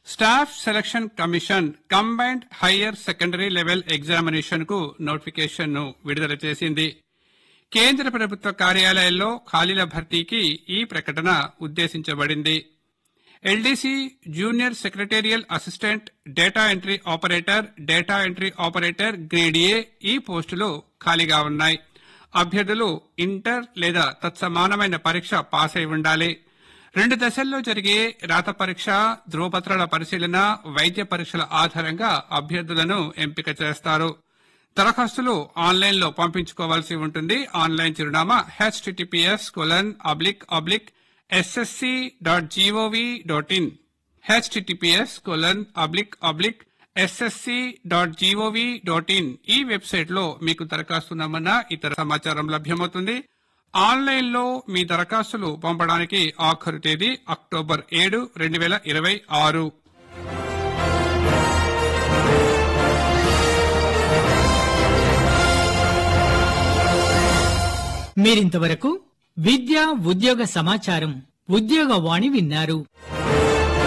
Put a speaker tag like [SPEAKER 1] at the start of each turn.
[SPEAKER 1] staff selection commission combined higher secondary level examination కు notification ను విడుదల చేసింది కేంద్ర ప్రభుత్వ కార్యాలయాల్లో ఖాళీల భర్తీకి ఈ ప్రకటన ఉద్దేశించబడింది LDC junior secretarial assistant data entry operator data entry operator grade A ఈ పోస్టులు ఖాళీగా ఉన్నాయి అభ్యర్థులు ఇంటర్ లేదా తత్సమానమైన పరీక్ష పాస్ అయి ఉండాలి రెండు దశల్లో జరిగే రాత పరీక్ష ధ్రువపత్రాల పరిశీలన వైద్య పరీక్షల ఆధారంగా అభ్యర్థులను ఎంపిక చేస్తారు దరఖాస్తులు ఆన్లైన్ లో పంపించుకోవాల్సి ఉంటుంది ఆన్లైన్ చిరునామా HTTPS colon oblique oblique SSC dot GOV dot in HTTPS colon oblique oblique SSC dot GOV dot in ఈ వెబ్సైట్ లో మీకు దరఖాస్తు నమూనా ఇతర సమాచారం లభ్యమవుతుంది ఆన్లైన్ లో మీ దరఖాస్తులు పంపడానికి ఆఖరు తేదీ అక్టోబర్ ఏడు రెండు వేల ఇరవై ఆరు
[SPEAKER 2] మీరింతవరకు విద్య ఉద్యోగ సమాచారం ఉద్యోగ వాణి విన్నారు